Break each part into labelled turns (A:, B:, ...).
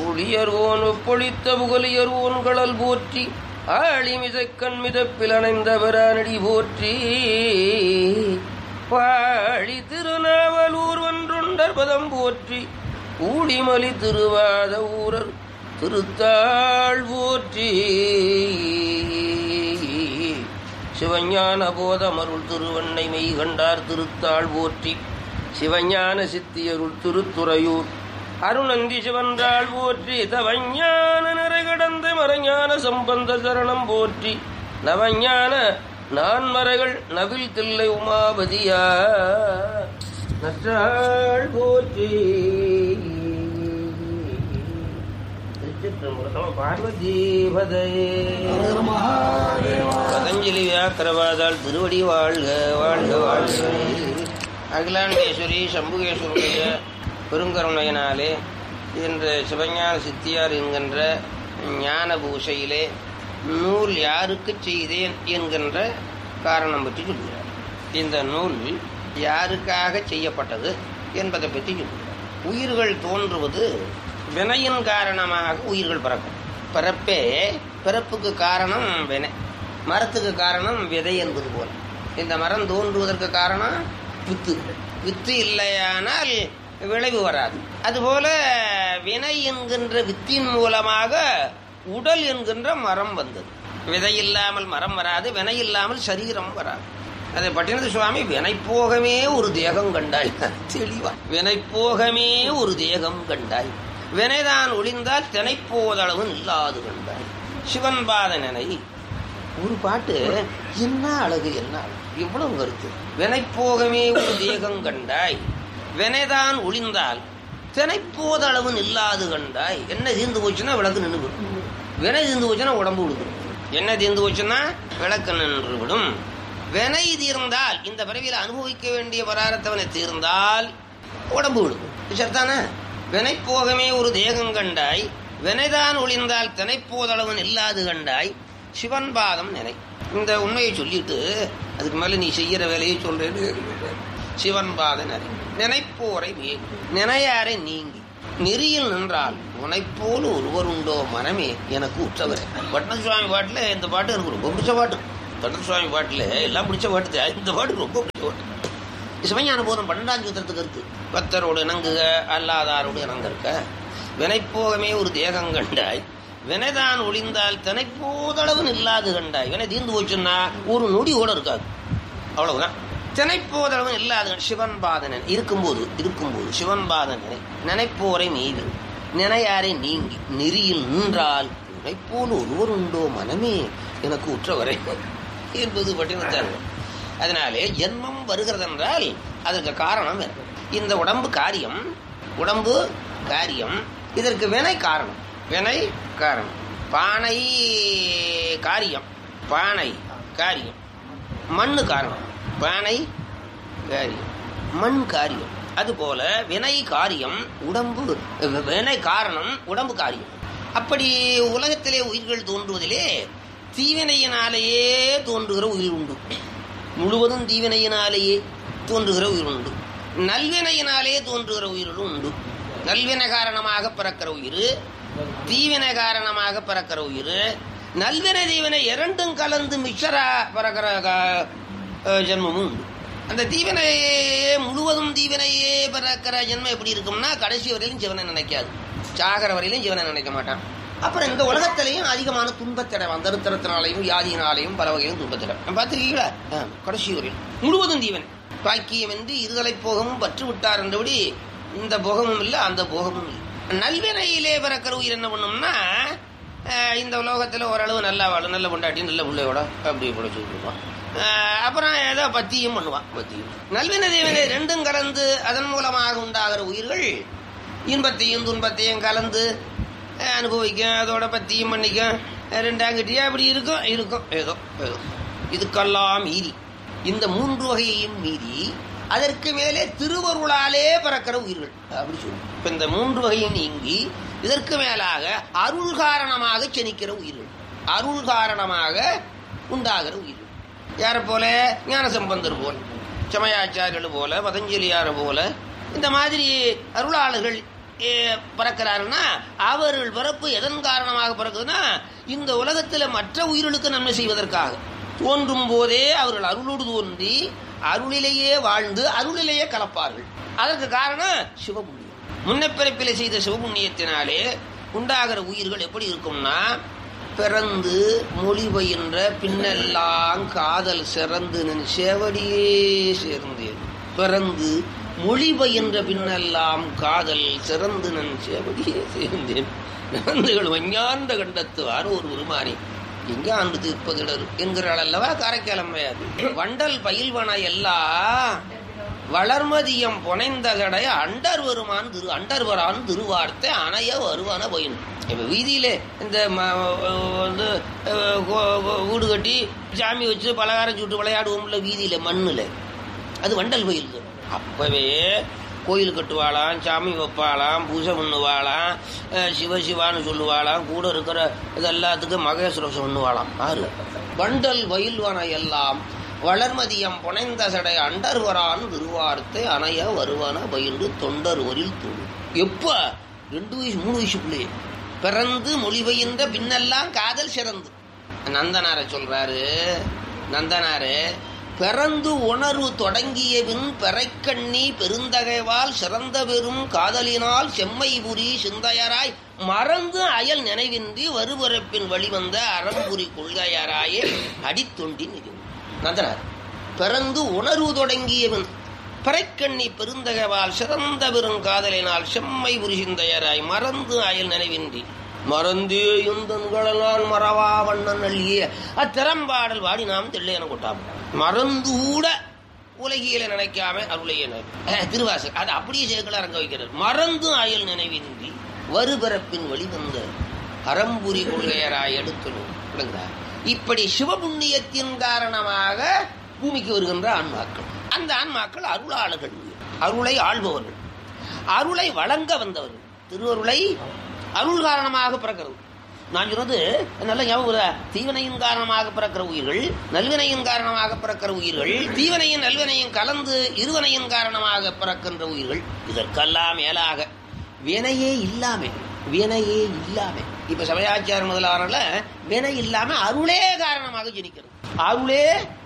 A: புளியர்வோன் ஒப்பொழித்த புகலியர்வோன் கடல் போற்றி ஆழிமிசைக்கண் மிதப்பில் அணைந்தவரானடி போற்றி பாழி திருநாவலூர் ஒன்றுண்டர் பதம் போற்றி ஊழிமலி திருவாத ஊரர் திருத்தாள் போற்றி சிவஞான போதமருள் திருவண்ணை மெய் கண்டார் திருத்தாள் போற்றி சிவஞான சித்தியருள் திருத்துறையூர் அருணந்தி சிவன்றாள் போற்றி தவஞான நிறை கடந்த மறைஞான சம்பந்த சரணம் போற்றி நவஞான நான்மறைகள் நவில் தில்லை உமாபதியா நற்றாள் போற்றி திருச்சிற்றம்பலம் பார்வதீபதையே பதஞ்சலி வியாக்கரவாதால் திருவடி வாழ்க வாழ்க வாழ்க அகிலாண்டேஸ்வரி சம்புகேஸ்வருடைய பெருங்கருணையினாலே என்ற சிவஞான சித்தியார் என்கின்ற ஞான பூசையிலே நூல் யாருக்கு செய்தேன் என்கின்ற காரணம் பற்றி சொல்கிறார் இந்த நூல் யாருக்காக செய்யப்பட்டது என்பதை பற்றி சொல்கிறார் உயிர்கள் தோன்றுவது வினையின் காரணமாக உயிர்கள் பிறக்கும் பிறப்பே பிறப்புக்கு காரணம் வினை மரத்துக்கு காரணம் விதை என்பது போல இந்த மரம் தோன்றுவதற்கு காரணம் வித்து வித்து இல்லையானால் விளைவு வராது அதுபோல வினை என்கின்ற வித்தின் மூலமாக உடல் என்கின்ற மரம் வந்தது விதை இல்லாமல் மரம் வராது வினை இல்லாமல் சரீரம் வராது அதை பட்டினது சுவாமி வினைப்போகமே ஒரு தேகம் கண்டாய் தெளிவா வினைப்போகமே ஒரு தேகம் கண்டாய் வினைதான் ஒளிந்தால் தினைப்போதளவு இல்லாது கண்டாய் சிவன் பாத நினை ஒரு பாட்டு என்ன அழகு என்ன அழகு இவ்வளவு கருத்து வினைப்போகமே ஒரு தேகம் கண்டாய் வினைதான் ஒளிந்தால் தினைப்போதளவு இல்லாது கண்டாய் என்ன தீர்ந்து போச்சுன்னா விளக்கு நின்று விடும் வினை தீர்ந்து போச்சுன்னா உடம்பு விடுது என்ன தீர்ந்து போச்சுன்னா விளக்கு நின்று விடும் வினை தீர்ந்தால் இந்த பிறவியில் அனுபவிக்க வேண்டிய பராரத்தவனை தீர்ந்தால் உடம்பு விடும் சரிதானே வினைப்போகமே ஒரு தேகம் கண்டாய் வினைதான் ஒளிந்தால் தினைப்போதளவன் இல்லாது கண்டாய் சிவன் பாதம் நினை இந்த உண்மையை சொல்லிட்டு அதுக்கு மேல நீ செய்யற வேலையை சொல்றேன்னு சிவன் பாத நினை நினைப்போரை மேல் நினையாரை நீங்கி நெறியில் நின்றால் உனைப்போல் ஒருவர் உண்டோ மனமே எனக்கு உற்றவரே பட்ன சுவாமி பாட்டுல இந்த பாட்டு எனக்கு ரொம்ப பிடிச்ச பாட்டு பட்ன சுவாமி பாட்டுல எல்லாம் பிடிச்ச பாட்டு தான். இந்த பாட்டு ரொம்ப பிடிச்ச பாட்டு சிவஞான போதம் பன்னெண்டாம் சூத்திரத்துக்கு இருக்கு பக்தரோடு இணங்குக அல்லாதாரோடு இணங்கிருக்க வினைப்போகமே ஒரு தேகம் கண்டாய் வினைதான் ஒளிந்தால் தினைப்போதளவு இல்லாது கண்டாய் வினை தீர்ந்து போச்சுன்னா ஒரு நொடி கூட இருக்காது அவ்வளவுதான் தினைப்போதளவு இல்லாது கண்டு- சிவன் பாதனன் இருக்கும்போது இருக்கும்போது சிவன் பாதனனை நினைப்போரை மீது நினையாரை நீங்கி நெறியில் நின்றால் உனைப்போல் ஒருவர் உண்டோ மனமே எனக்கு உற்றவரை என்பது பட்டினத்தார் அதனாலே ஜென்மம் வருகிறது என்றால் அதற்கு காரணம் வேறு. இந்த உடம்பு காரியம் உடம்பு காரியம் இதற்கு வினை காரணம் வினை காரணம் பானை காரியம் பானை காரியம் மண்ணு காரணம் பானை காரியம் மண் காரியம் அதுபோல வினை காரியம் உடம்பு வினை காரணம் உடம்பு காரியம் அப்படி உலகத்திலே உயிர்கள் தோன்றுவதிலே தீவினையினாலேயே தோன்றுகிற உயிர் உண்டு முழுவதும் தீவினையினாலேயே தோன்றுகிற உயிர் உண்டு நல்வினையினாலே தோன்றுகிற உயிர்களும் உண்டு நல்வினை காரணமாக பிறக்கிற உயிர் தீவினை காரணமாக பிறக்கிற உயிர் நல்வினை தீவினை இரண்டும் கலந்து மிக்சரா பிறக்கிற கா- அஹ் ஜென்மமும் உண்டு அந்த தீவினையே முழுவதும் தீவினையே பிறக்கிற ஜென்மம் எப்படி இருக்கும்னா கடைசி வரையிலும் சிவனை நினைக்காது சாகர வரையிலும் சிவனை நினைக்க மாட்டான் அப்புறம் இந்த உலகத்திலையும் அதிகமான துன்பத்திடம் தருத்திரத்தினாலையும் வியாதியினாலையும் பல வகையிலும் துன்பத்திடம் பார்த்துருக்கீங்களா ஆ, கடைசி வரையில் முழுவதும் தீவன் பாக்கியம் என்று இருதலை போகமும் பற்று விட்டார் என்றபடி இந்த போகமும் இல்லை அந்த போகமும் இல்லை நல்வினையிலே பிறக்கிற உயிர் என்ன பண்ணும்னா அஹ், இந்த உலோகத்தில் ஓரளவு நல்லா வாழும் நல்ல பொண்டாட்டி நல்ல பிள்ளையோட அப்படி பிடிச்சி விட்டுருவான் அஹ், அப்புறம் ஏதோ பத்தியும் பண்ணுவான் பத்தியும் நல்வினை தீவினை ரெண்டும் கலந்து அதன் மூலமாக உண்டாகிற உயிர்கள் இன்பத்தையும் துன்பத்தையும் கலந்து அஹ், அனுபவிக்கும் அதோட பத்தியும் பண்ணிக்கும் அஹ், ரெண்டாங்கிட்டியா அப்படி இருக்கும் இருக்கும் ஏதோ ஏதோ இதுக்கெல்லாம் மீறி இந்த மூன்று வகையையும் மீறி அதற்கு மேலே திருவருளாலே பிறக்கிற உயிர்கள் அப்படி சொல்லுவோம் இப்ப இந்த மூன்று வகையும் நீங்கி இதற்கு மேலாக அருள் காரணமாக செனிக்கிற உயிர்கள் அருள் காரணமாக உண்டாகிற உயிர்கள் யாரை போல ஞானசம்பந்தர் போல சமயாச்சாரியர்கள் போல பதஞ்சலியார் போல இந்த மாதிரி அருளாளர்கள் அஹ், பிறக்கிறாருன்னா அவர்கள் பிறப்பு எதன் காரணமாக பிறக்குதுன்னா இந்த உலகத்துல மற்ற உயிர்களுக்கு நன்மை செய்வதற்காக தோன்றும் போதே அவர்கள் அருளோடு தோன்றி அருளிலேயே வாழ்ந்து அருளிலேயே கலப்பார்கள் அதற்கு காரணம் சிவபுண்ணியம் முன்னப்பிறப்பிலே செய்த சிவபுண்ணியத்தினாலே உண்டாகிற உயிர்கள் எப்படி இருக்கும்னா பிறந்து மொழி பயின்ற பின்னெல்லாம் காதல் சிறந்து நின் சேவடியே சேர்ந்தேன் பிறந்து மொழி பயின்ற பின்னெல்லாம் காதல் சிறந்து நன் சேவடியே சேர்ந்தேன் நந்துகள் வஞ்ஞாந்த கண்டத்து ஒரு உருமாறி எஞ்ஞாண்டு தீர்ப்பதிடர் என்கிறாள் அல்லவா காரைக்காலம்மையார் வண்டல் பயில்வன எல்லாம் வளர்மதியம் புனைந்தகடை அண்டர் வருமான் திரு அண்டர் வரான் திருவார்த்தை அணைய வருவான போயின் இப்ப வீதியில இந்த ம- வந்து அஹ், கோ- கோ- வீடு கட்டி சாமி வச்சு பலகாரம் சுட்டு விளையாடுவோம்ல வீதியில மண்ணுல அது வண்டல் கோயில் அப்பவே கோயில் கட்டுவாளாம் சாமி வைப்பாளாம் பூஜை பண்ணுவாளாம் அஹ், சிவ சிவான்னு சொல்லுவாளாம் கூட இருக்கிற இது எல்லாத்துக்கும் மகேஸ்வரம் பண்ணுவாளாம் ஆறு வண்டல் வயல்வன எல்லாம் வளர்மதியம் புனைந்த சடை அண்டர்வரான் திருவார்த்தை அணைய வருவன பயின்று தொண்டர் ஒரில் தூள் எப்ப ரெண்டு வயசு மூணு வயசுக்குள்ளேயே பிறந்து மொழி பயின்ற பின்னெல்லாம் காதல் சிறந்து நந்தனாரை சொல்றாரு நந்தனாரு பிறந்து உணர்வு தொடங்கிய பின் பெறைக்கண்ணி பெருந்தகைவால் சிறந்த பெரும் காதலினால் செம்மைபுரி சிந்தையராய் மறந்து அயல் நினைவின்றி வருபுறப்பின் வழிவந்த அறம்புரி கொள்கையராயே அடித்தொண்டி நிறுவும் நந்தனார் பிறந்து உணர்வு தொடங்கியவன் பிறைக்கண்ணி பெருந்தகவால் சிறந்த பெருங்காதலினால் செம்மை புரிசிந்தையராய் மறந்து அயல் நினைவின்றி மறந்தே எந்தன்களனால் மறவா வண்ணன் அள்ளிய அத்திறம்பாடல் வாடி நாம் தெள்ளையன கொட்டாம் மறந்து கூட உலகியல நினைக்காம அருளைய திருவாசல் அது அப்படியே சேர்க்கல அரங்க வைக்கிறார் மறந்து அயல் நினைவின்றி வருபிறப்பின் வழிவந்த அறம்புரி கொள்கையராய் எடுக்கணும் விளங்குதா? இப்படி சிவபுண்ணியத்தின் காரணமாக பூமிக்கு வருகின்ற ஆன்மாக்கள் அந்த ஆன்மாக்கள் அருளாளர்கள் அருளை ஆள்பவர்கள் அருளை வழங்க வந்தவர்கள் திருவருளை அருள் காரணமாக பிறக்கிறது நான் சொன்னது நல்ல ஞாபகம் வருதா? தீவினையின் காரணமாக பிறக்கிற உயிர்கள் நல்வினையின் காரணமாக பிறக்கிற உயிர்கள் தீவினையும் நல்வினையும் கலந்து இருவனையின் காரணமாக பிறக்கின்ற உயிர்கள் இதற்கெல்லாம் மேலாக வினையே இல்லாம வினையே இல்லாம இப்ப சபையாச்சார முதலாளர்ல வினை இல்லாம அருளே காரணமாக ஜனிக்கிறது அருளே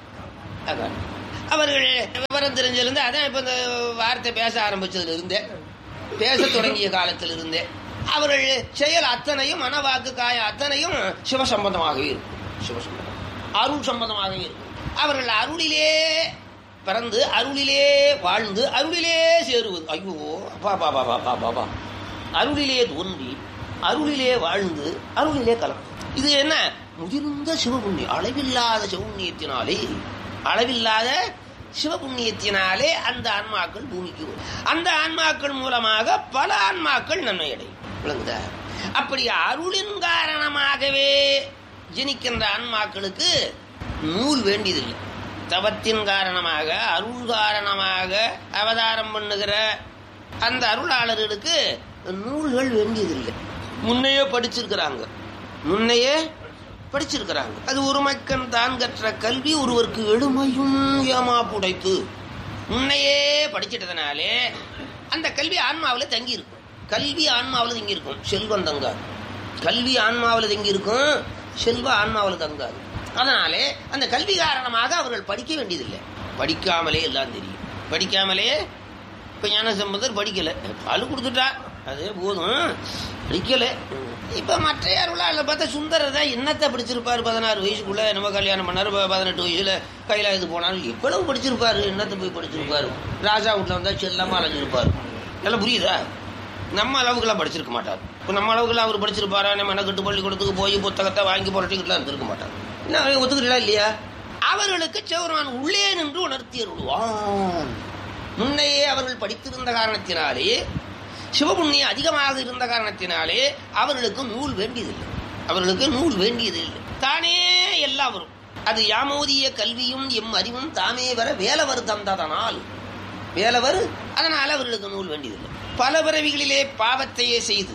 A: அதான். அவர்கள் விவரம் தெரிஞ்சிருந்து அதான் இப்ப இந்த வார்த்தை பேச ஆரம்பிச்சதுல இருந்தே பேச தொடங்கிய காலத்தில் இருந்தே அவர்கள் செயல் அத்தனையும் மனவாக்கு காய அத்தனையும் சிவசம்பந்தமாகவே இருக்கும் சிவசம்பந்தம் அருள் சம்பந்தமாகவே இருக்கும் அவர்கள் அருளிலே பிறந்து அருளிலே வாழ்ந்து அருளிலே சேருவது ஐயோ அப்பா பாபா பாபா பாபா அருளிலே தோன்றி அருளிலே வாழ்ந்து அருளிலே கலம் இது என்ன முதிர்ந்த சிவபுண்ணியம் அளவில்லாத சிவபுண்ணியத்தினாலே அளவில்லாத சிவபுண்ணியத்தினாலே அந்த ஆன்மாக்கள் பூமிக்கு வரும் அந்த ஆன்மாக்கள் மூலமாக பல ஆன்மாக்கள் நன்மை அடையும் விளங்குதா அப்படி அருளின் காரணமாகவே ஜனிக்கின்ற ஆன்மாக்களுக்கு நூல் வேண்டியதில்லை தவத்தின் காரணமாக அருள் காரணமாக அவதாரம் பண்ணுகிற அந்த அருளாளர்களுக்கு நூல்கள் வேண்டியதில்லை முன்னையே படிச்சிருக்கிறாங்க முன்னையே படிச்சிருக்கிறாங்க அது ஒரு மக்கன் தான் கற்ற கல்வி ஒருவருக்கு எழுமையும் ஏமா புடைத்து முன்னையே படிச்சிட்டதுனாலே அந்த கல்வி ஆன்மாவில் தங்கி இருக்கும் கல்வி ஆன்மாவில் தங்கி இருக்கும் செல்வம் தங்காது கல்வி ஆன்மாவில் தங்கி இருக்கும் செல்வம் ஆன்மாவில் தங்காது அதனாலே அந்த கல்வி காரணமாக அவர்கள் படிக்க வேண்டியதில்லை படிக்காமலே எல்லாம் தெரியும் படிக்காமலே இப்ப ஞான சம்பந்தர் படிக்கல பால் கொடுத்துட்டா அதே போதும் படிக்கல இப்ப மற்ற அருளாள பார்த்தா சுந்தரர் தான் என்னத்தை படிச்சிருப்பாரு பதினாறு வயசுக்குள்ள நம்ம கல்யாணம் பண்ணாரு ப- பதினெட்டு வயசுல கைலாயத்துக்கு போனாலும் எவ்வளவு படிச்சிருப்பாரு என்னத்தை போய் படிச்சிருப்பாரு ராஜா வீட்டுல வந்தா செல்லமா அலைஞ்சிருப்பாரு எல்லாம் புரியுதா நம்ம அளவுக்குலாம் படிச்சிருக்க மாட்டார் இப்போ நம்ம அளவுக்குலாம் அவர் படிச்சிருப்பாரா நம்ம மெனக்கட்டு பள்ளிக்கூடத்துக்கு போய் புத்தகத்தை வாங்கி புரட்டிக்கிட்டுலாம் இருந்திருக்க மாட்டார் என்ன அவங்க ஒத்துக்கிறீங்களா இல்லையா அவர்களுக்கு சிவருமான் உள்ளே நின்று உணர்த்தி அருள்வான் முன்னையே அவர்கள் படித்திருந்த காரணத்தினாலே சிவபுண்ணியம் அதிகமாக இருந்த காரணத்தினாலே அவர்களுக்கு நூல் வேண்டியதில்லை அவர்களுக்கு நூல் வேண்டியதில்லை தானே எல்லாம் வரும் அது யாமோதிய கல்வியும் எம் அறிவும் தாமே வர வேலவர் தந்ததனால் வேலவர் அதனால் அவர்களுக்கு நூல் வேண்டியதில்லை பல பிறவிகளிலே பாவத்தையே செய்து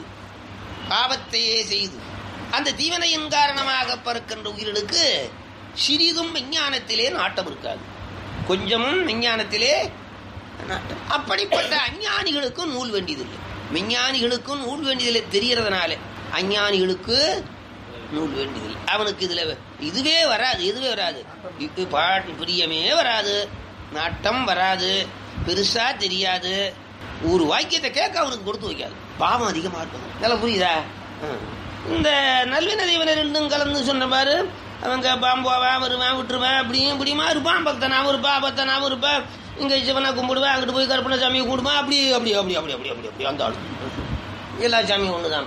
A: பாவத்தையே செய்து அந்த தீவனையின் காரணமாக பிறக்கின்ற உயிர்களுக்கு சிறிதும் விஞ்ஞானத்திலே நாட்டம் இருக்காது கொஞ்சமும் விஞ்ஞானத்திலே நாட்டம் அப்படிப்பட்ட அஞ்ஞானிகளுக்கு நூல் வேண்டியதில்லை விஞ்ஞானிகளுக்கும் நூல் வேண்டியதில்லை தெரியறதுனால அஞ்ஞானிகளுக்கு நூல் வேண்டியதில்லை அவனுக்கு இதுல இதுவே வராது இதுவே வராது இது பாட்டு பிரியமே வராது நாட்டம் வராது பெருசா தெரியாது ஒரு வாக்கியத்தை கேட்க அவனுக்கு கொடுத்து வைக்காது பாவம் அதிகமா இருக்கும் நல்லா புரியுதா ம். இந்த நல்வின தீவன ரெண்டும் கலந்து சொன்ன பாரு அவங்க பாம்போவான் வருவான் விட்டுருவேன் அப்படியும் இப்படியுமா இருப்பான் பக்தனாவும் இருப்பான் பக்தனாவும் இருப்பான் இங்க சிவனை கும்பிடுவேன் அங்கிட்டு போய் கருப்பண சாமியை கும்பிடுவேன் அப்படி அப்படி அப்படி அப்படி அப்படி அப்படி அப்படி அந்த ஆளு எல்லா சாமியும் ஒண்ணுதான்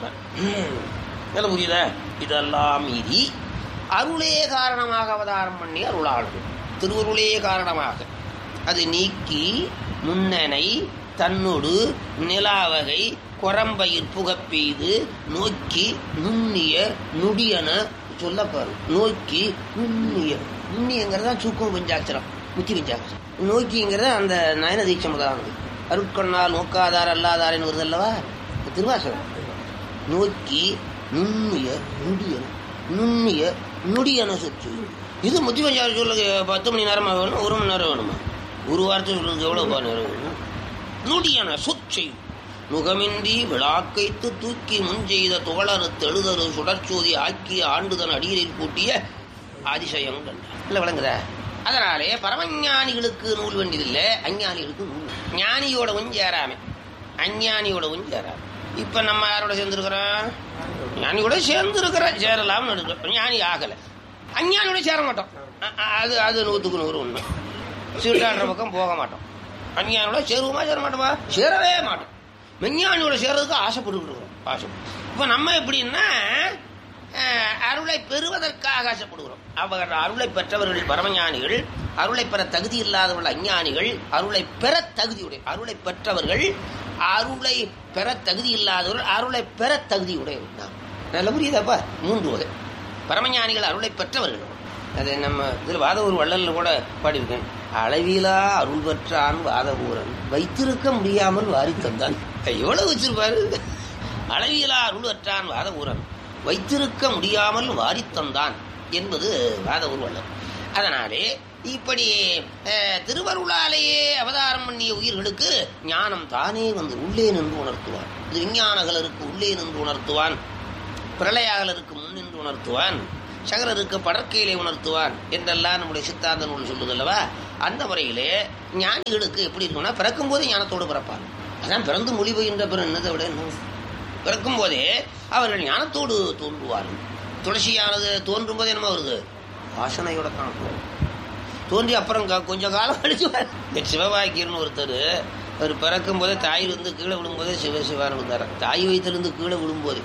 A: நல்லா புரியுதா இதெல்லாம் மீறி அருளே காரணமாக அவதாரம் பண்ணி அருளாளர்கள் திருவருளே காரணமாக அது நீக்கி முன்னனை தன்னொடு நிலாவகை குரம்பயிர் புகப்பெய்து நோக்கி நுண்ணிய நுடியன சொல்லப்பாரு நோக்கி நுண்ணிய நுண்ணியங்கிறதா சூக்கம் பஞ்சாட்சரம் முத்தி பஞ்சாட்சரம் நோக்கிங்கிறது அந்த நயன தீட்சம் உதாரணம் அருட்கண்ணால் நோக்காதார் அல்லாதாரின்னு வருது அல்லவா திருவாசகம் நோக்கி நுண்ணிய நுடியன நுண்ணிய நுடியன சொச்சு இது முத்தி பஞ்சாட்சரம் சொல்ல பத்து மணி நேரமா வேணும் ஒரு மணி நேரம் வேணுமா ஒரு வார்த்தை சொல்றதுக்கு எவ்வளவு நேரம் வேணும் நுடியன சொச்சை நுகமின்றி விழாக்கைத்து தூக்கி முன் செய்த துகளறு தெழுதரு சுடற்சோதி ஆக்கி ஆண்டுதன் அடியில் கூட்டிய அதிசயம் கண்டார் இல்ல விளங்குதா அதனாலே பரமஞானிகளுக்கு நூல் வேண்டியதில்லை அஞ்ஞானிகளுக்கு நூல் ஞானியோடவும் சேராம அஞ்ஞானியோடவும் சேராம இப்ப நம்ம யாரோட சேர்ந்துருக்கிறோம் ஞானியோட சேர்ந்துருக்கிறோம் சேரலாம்னு எடுக்கிறோம் ஞானி ஆகல அஞ்ஞானியோட சேர மாட்டோம் அ- அ- அது அது நூத்துக்கு நூறு உண்மை சீட்டாடுற பக்கம் போக மாட்டோம் அஞ்ஞானியோட சேருவோமா சேர மாட்டோமா சேரவே மாட்டோம் விஞ்ஞானியோட சேர்றதுக்கு ஆசைப்பட்டுக்கிட்டு இருக்கிறோம் ஆசை இப்போ நம்ம எப்படின்னா அஹ், அருளை பெறுவதற்காக ஆசைப்படுகிறோம் அவர் அருளை பெற்றவர்கள் பரமஞானிகள் அருளை பெற தகுதி இல்லாதவர்கள் அஞ்ஞானிகள் அருளை பெற தகுதியுடைய அருளை பெற்றவர்கள் அருளை பெற தகுதி இல்லாதவர்கள் அருளை பெற தகுதியுடையவர்கள் தான். நல்ல புரியுதாப்பா மூன்று வகை பரமஞானிகள் அருளை பெற்றவர்கள் அது நம்ம இதில் வாதவூர் வள்ளல்ல கூட பாடியிருக்கேன் அளவிலா அருள் பெற்றான் வாதவூரன் வைத்திருக்க முடியாமல் வாரி தந்தான் எவ்வளவு வச்சிருப்பாரு அளவிலா அருள் பெற்றான் வாதவூரன் வைத்திருக்க முடியாமல் வாரி தந்தான் என்பது வாதவூர் வள்ளல் அதனாலே இப்படி அஹ், திருவருளாலேயே அவதாரம் பண்ணிய உயிர்களுக்கு ஞானம் தானே வந்து உள்ளே நின்று உணர்த்துவான் இது விஞ்ஞானகலருக்கு உள்ளே நின்று உணர்த்துவான் பிரளயாகலருக்கு முன் நின்று உணர்த்துவான் சகரருக்கு படற்கையிலே உணர்த்துவான் என்றெல்லாம் நம்முடைய சித்தாந்த நூல் சொல்லுதல்லவா அந்த முறையிலே ஞானிகளுக்கு எப்படி இருக்கும்னா பிறக்கும் போதே ஞானத்தோடு பிறப்பார் அதான் பிறந்து மொழி பெய்கின்ற பிறகு என்னதை விட என்ன பிறக்கும் போதே அவர்கள் ஞானத்தோடு தோன்றுவார்கள் துளசியானது தோன்றும் போதே என்ன வருது வாசனையோட தான் தோன்றும். தோன்றி அப்புறம் க- கொஞ்சம் காலம் கழிச்சு வர- இந்த சிவபாக்கியர்னு ஒருத்தர் அவர் பிறக்கும் போதே தாயிலிருந்து கீழே விழும்போதே சிவ சிவான்னு விழுந்தார் தாய் வயிற்றிலிருந்து கீழே விழும்போது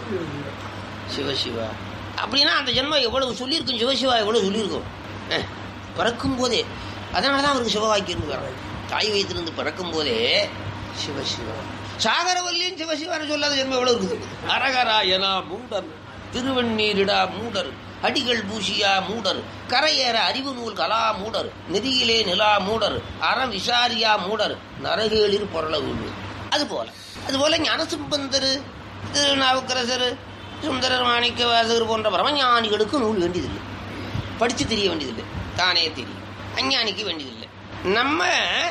A: சிவசிவா அப்படின்னா அந்த ஜென்மம் எவ்வளவு சொல்லியிருக்கும் சிவசிவா எவ்வளவு சொல்லியிருக்கும் அஹ், பிறக்கும் போதே அதனால தான் அவருக்கு சிவவாக்கியம் வரும் தாய் வயிற்றிலிருந்து பிறக்கும் போதே சிவசிவா சாகரவல்லியும் சிவசிவான்னு சொல்லாத ஜென்மம் எவ்வளவு இருக்குது அரகராயனா மூடர் திருவண்ணீரிடா மூடர் அடிகள் பூசியா மூடர் கரையேற அறிவு நூல் கலா மூடர் நெறியிலே நிலா மூடர் அறம் விசாரியா மூடர் நரகேளிர் பொருள உண்டு அதுபோல அதுபோல ஞானசும்பந்தர் திருநாவுக்கரசர் சுந்தரர் மாணிக்க வாசகர் போன்ற பரமஞானிகளுக்கு நூல் வேண்டியதில்லை படிச்சு தெரிய வேண்டியதில்லை தானே தெரியும் அஞ்ஞானிக்கு வேண்டியதில்லை நம்ம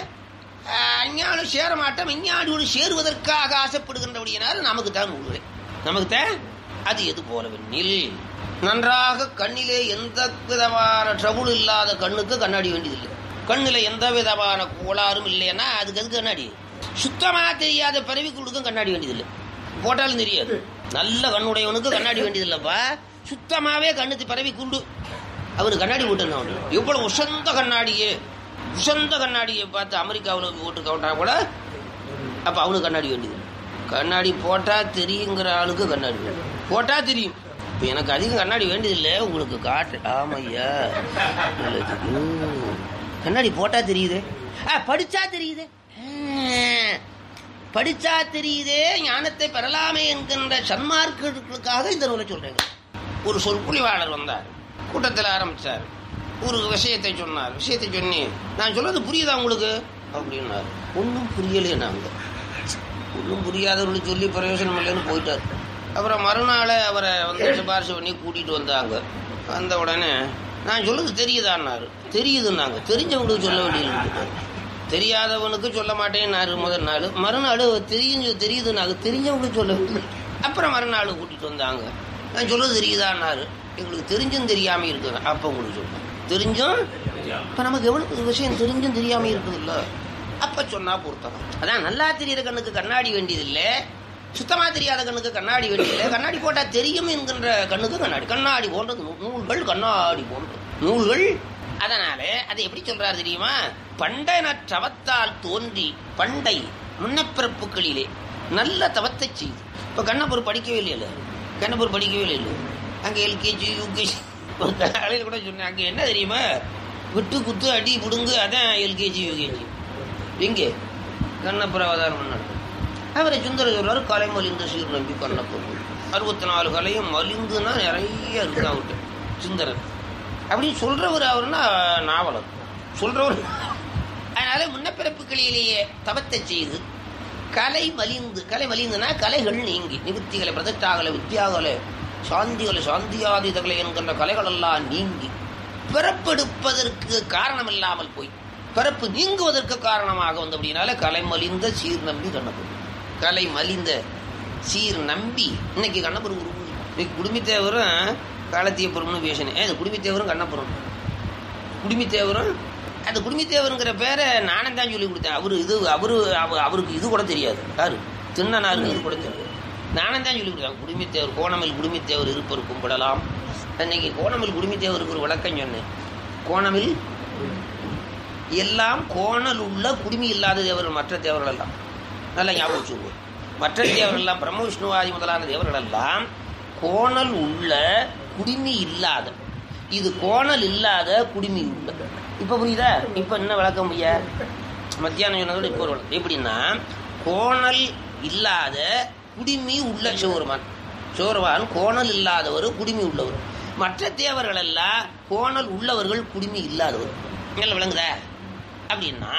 A: அஹ், அஞ்ஞானி சேர மாட்டோம் விஞ்ஞானியோடு சேருவதற்காக ஆசைப்படுகின்றபடியினால் நமக்கு தான் நூல் நமக்கு தான் அது எது போலவெனில் நன்றாக கண்ணிலே எந்த விதமான ட்ரபுள் இல்லாத கண்ணுக்கு கண்ணாடி வேண்டியதில்லை கண்ணில் எந்த விதமான கோளாறும் இல்லைன்னா அதுக்கு எதுக்கு கண்ணாடி சுத்தமா தெரியாத பிறவிக்குள்ளுக்கும் கண்ணாடி வேண்டியதில்லை போட்டாலும் தெரியாது நல்ல கண்ணுடையவனுக்கு கண்ணாடி வேண்டியதில்லைப்பா சுத்தமாவே கண்ணுக்கு பிறவி குண்டு அவரு கண்ணாடி போட்டு எவ்வளவு உசந்த கண்ணாடியே உசந்த கண்ணாடியை பார்த்து அமெரிக்காவில் போட்டு கவுண்டா கூட அப்ப அவனுக்கு கண்ணாடி வேண்டியது கண்ணாடி போட்டா தெரியுங்கிற ஆளுக்கு கண்ணாடி வேணும் போட்டா தெரியும் இப்ப எனக்கு அதிகம் கண்ணாடி வேண்டியதில்லை உங்களுக்கு காட்டு ஆமையா நல்லது. ம். கண்ணாடி போட்டா தெரியுதே ஆ, படிச்சா தெரியுதே ஆ, படிச்சா தெரியுதே ஞானத்தை பெறலாமே என்கின்ற சன்மார்க்கர்களுக்காக இந்த நூலை சொல்றேங்க ஒரு சொற்பொழிவாளர் வந்தார் கூட்டத்தில் ஆரம்பிச்சார் ஒரு விஷயத்தை சொன்னார் விஷயத்தை சொன்னி நான் சொல்றது புரியுதா உங்களுக்கு அப்படின்னாரு ஒன்றும் புரியலையே நாங்க ஒன்றும் புரியாதவர்களுக்கு சொல்லி பிரயோஜனம் இல்லைன்னு போயிட்டார் அப்புறம் மறுநாள் அவரை வந்து சிபாரிசு பண்ணி கூட்டிட்டு வந்தாங்க வந்த உடனே நான் சொல்றது தெரியுதான்னாரு தெரியுதுன்னாங்க தெரிஞ்சவங்களுக்கு சொல்ல வேண்டியது தெரியாதவனுக்கு சொல்ல மாட்டேன்னாரு முதல் நாள் மறுநாள் தெரிஞ்சு தெரியுதுன்னாங்க தெரிஞ்சவங்களுக்கு சொல்ல அப்புறம் மறுநாள் கூட்டிட்டு வந்தாங்க நான் சொல்றது தெரியுதான்னாரு எங்களுக்கு தெரிஞ்சும் தெரியாம இருக்குது அப்ப உங்களுக்கு சொல்றேன் தெரிஞ்சும் இப்ப நமக்கு எவ்வளவு விஷயம் தெரிஞ்சும் தெரியாம இருக்குதுல்ல அப்ப சொன்னா பொருத்தம் அதான் நல்லா தெரியுற கண்ணுக்கு கண்ணாடி வேண்டியதில்லை சுத்தமா தெரியாத கண்ணுக்கு கண்ணாடி வேண்டியதில்லை கண்ணாடி போட்டா தெரியும் என்கின்ற கண்ணுக்கு கண்ணாடி கண்ணாடி போன்றது நூ- நூல்கள் கண்ணாடி போன்றது நூல்கள் அதனால அதை எப்படி சொல்றாரு தெரியுமா பண்டன தவத்தால் தோன்றி பண்டை முன்னப்பிறப்புகளிலே நல்ல தவத்தை செய்து இப்ப கண்ணப்பூர் படிக்கவே இல்லையில கண்ணப்பூர் படிக்கவே இல்லை அங்க எல்கேஜி யூகேஜி காலையில் கூட சொன்னேன் அங்க என்ன தெரியுமா விட்டு குத்து அடி புடுங்கு அதான் எல்கேஜி யூகேஜி எங்கே கண்ணப்பர் அவதாரம் பண்ணார் அவரை சுந்தர சொல்றாரு கலை மலிந்த சீர் நம்பி கண்ணப்பர் அறுபத்தி நாலு கலையும் மலிந்துன்னா நிறைய இருக்கு அவர்கிட்ட சுந்தரர் அப்படின்னு சொல்றவர் அவர்னா நாவலர் சொல்றவர் அதனால முன்னப்பிறப்புகளிலேயே தவத்தை செய்து கலை மலிந்து கலை மலிந்துனா கலைகள் நீங்கி நிவர்த்திகளை பிரதட்டாகலை வித்தியாகலை சாந்திகளை சாந்தியாதிதகளை என்கின்ற கலைகள் எல்லாம் நீங்கி பிறப்பெடுப்பதற்கு காரணம் இல்லாமல் போய் பிறப்பு நீங்குவதற்கு காரணமாக வந்து அப்படின்னால கலை மலிந்த சீர் நம்பி கண்ணப்பர் கலை மலிந்த சீர் நம்பி இன்னைக்கு கண்ணப்பர் உருவு இன்னைக்கு குடும்பித்தேவரும் காலத்திய பொருள்னு பேசினேன் அது குடும்பித்தேவரும் கண்ணப்பரும் குடுமித்தேவரும் அந்த குடுமித்தேவருங்கிற பேரை நானே தான் சொல்லி கொடுத்தேன் அவரு இது அவரு அவ- அவருக்கு இது கூட தெரியாது யாரு திண்ணனாருக்கு இது கூட தெரியாது நானே தான் சொல்லி கொடுத்தேன் குடுமித்தேவர் கோணமில் குடுமித்தேவர் இருப்பருக்கும் படலாம் அன்னைக்கு கோணமில் குடுமித்தேவருக்கு ஒரு விளக்கம் சொன்னேன் கோணமில் எல்லாம் கோணல் உள்ள குடுமி இல்லாத தேவர்கள் மற்ற தேவர்கள் எல்லாம் நல்லா ஞாபகம் வச்சுக்கோ மற்ற தேவர்கள் எல்லாம் பிரம்ம விஷ்ணுவாதி முதலான தேவர்கள் எல்லாம் கோணல் உள்ள குடுமி இல்லாத இது கோணல் இல்லாத குடுமி உள்ள இப்ப புரியுதா இப்ப என்ன விளக்கம் ஐயா மத்தியானம் சொன்னதோட இப்போ ஒரு விளக்கம். எப்படின்னா கோணல் இல்லாத குடிமி உள்ள சிவருமான் சிவருமான் கோணல் இல்லாதவர் குடிமி உள்ளவர் மற்ற தேவர்கள் எல்லாம் கோணல் உள்ளவர்கள் குடிமி இல்லாதவர் நல்லா விளங்குதா அப்படின்னா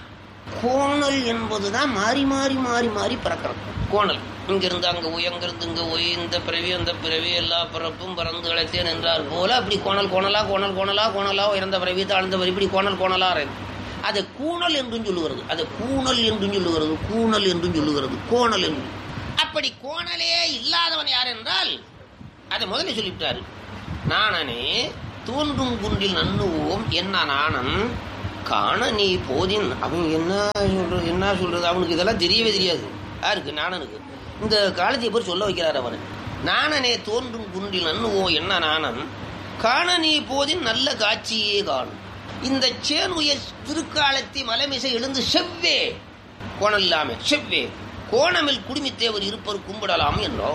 A: கோணல் என்பதுதான் மாறி மாறி மாறி மாறி பிறக்கிறது கோணல் இங்கிருந்து அங்க போய் அங்கிருந்து இங்க போய் இந்த பிறவி அந்த பிறவி எல்லா பிறப்பும் பறந்து கிடைத்தேன் என்றார் போல அப்படி கோணல் கோணலா கோணல் கோணலா கோணலா உயர்ந்த பிறவி தாழ்ந்த பிறவி இப்படி கோணல் கோணலா இருக்கு அது கூணல் என்றும் சொல்லுகிறது அது கூணல் என்றும் சொல்லுகிறது கூணல் என்றும் சொல்லுகிறது கோணல் என்று அப்படி கோணலே இல்லாதவன் யார் என்றால் அதை முதல்ல சொல்லிவிட்டாரு நானனே தோன்றும் குன்றில் நன்னுவோம் என்ன நாணன் காண நீ போதின் அவன் என்ன சொல்றது என்ன சொல்றது அவனுக்கு இதெல்லாம் தெரியவே தெரியாது யாருக்கு நாணனுக்கு இந்த காலத்தை போய் சொல்ல வைக்கிறார் அவனை நாணனே தோன்றும் குன்றில் நன்னுவோம் என்ன நாணன் காண நீ போதின் நல்ல காட்சியே காணும் இந்த சேனுயர் திருக்காலத்தை மலைமிசை எழுந்து செவ்வே கோணல் இல்லாம செவ்வே கோணமில் குடுமித்தேவர் இருப்பர் கும்பிடலாம் என்றோ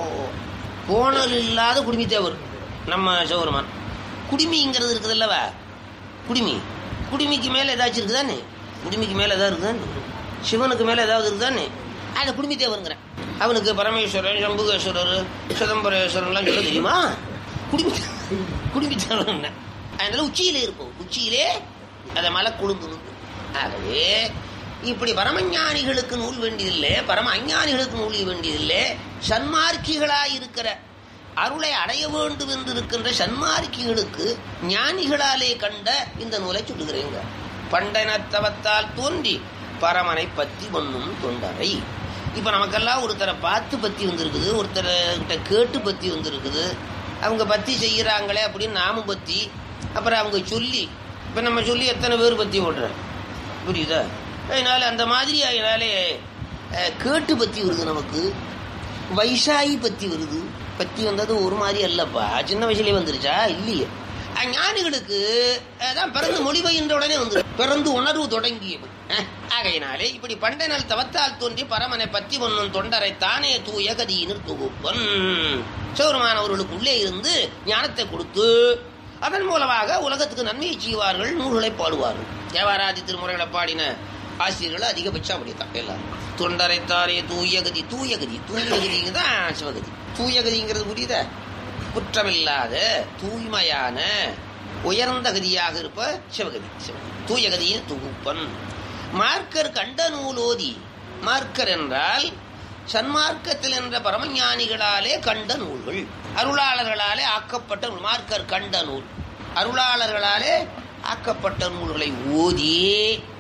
A: கோணல் இல்லாத குடுமித்தேவர் நம்ம சிவருமான் குடுமிங்கிறது இருக்குது அல்லவா குடுமி குடுமிக்கு மேல ஏதாச்சும் இருக்குதானே குடுமிக்கு மேல ஏதாவது இருக்குதானே சிவனுக்கு மேல ஏதாவது இருக்குதானே அதை குடுமித்தேவருங்கிறேன் அவனுக்கு பரமேஸ்வரன் சம்புகேஸ்வரர் சிதம்பரேஸ்வரன்லாம் சொல்ல தெரியுமா குடுமி குடுமித்தேவன் அதனால உச்சியிலே இருப்போம் உச்சியிலே அதை மலை குழுந்து ஆகவே இப்படி பரமஞானிகளுக்கு நூல் வேண்டியதில்லை பரம அஞ்ஞானிகளுக்கு நூல் வேண்டியதில்லை சன்மார்க்கிகளாய் இருக்கிற அருளை அடைய வேண்டும் என்று இருக்கின்ற சன்மார்க்கிகளுக்கு ஞானிகளாலே கண்ட இந்த நூலை சொல்லுகிறேங்க பண்டனத்தவத்தால் தோன்றி பரமனை பத்தி பண்ணும் தொண்டரை இப்ப நமக்கெல்லாம் ஒருத்தரை பார்த்து பத்தி வந்திருக்குது ஒருத்தரை கிட்ட கேட்டு பத்தி வந்திருக்குது அவங்க பத்தி செய்யறாங்களே அப்படின்னு நாமும் பத்தி அப்புறம் அவங்க சொல்லி இப்ப நம்ம சொல்லி எத்தனை பேர் பத்தி ஓடுறோம் புரியுதா அதனால அந்த மாதிரி அதனாலே அஹ், கேட்டு பத்தி வருது நமக்கு வைஷாயி பத்தி வருது பத்தி வந்தது ஒரு மாதிரி அல்லப்பா சின்ன வயசுலயே வந்துருச்சா இல்லையே அஹ், ஞானிகளுக்கு அதான் பிறந்து மொழி பயின்ற உடனே வந்து பிறந்து உணர்வு தொடங்கியது அஹ், ஆகையினாலே இப்படி பண்டை நாள் தவத்தால் தோன்றி பரமனை பத்தி பண்ணும் தொண்டரை தானே தூய கதியினர் தொகுப்பன் சிவருமானவர்களுக்கு உள்ளே இருந்து ஞானத்தை கொடுத்து அதன் மூலமாக உலகத்துக்கு நன்மையை செய்வார்கள் நூல்களை பாடுவார்கள் தேவாராதி திருமுறைகளை பாடின ஆசிரியர்கள் அதிகபட்சம் அப்படித்தான் எல்லாரும் தொண்டரைத்தாரே தூயகதி தூயகதி தூயகதிங்க தான் சிவகதி தூயகதிங்கிறது புரியுதா குற்றமில்லாத தூய்மையான உயர்ந்த கதியாக இருப்ப சிவகதி சிவகதி தூயகதியின் தொகுப்பன் மார்க்கர் கண்ட நூலோதி மார்க்கர் என்றால் சன்மார்க்கத்தில் என்ற பரமஞானிகளாலே கண்ட நூல்கள் அருளாளர்களாலே ஆக்கப்பட்ட நூல். மார்க்கர் கண்ட நூல் அருளாளர்களாலே ஆக்கப்பட்ட நூல்களை ஓதி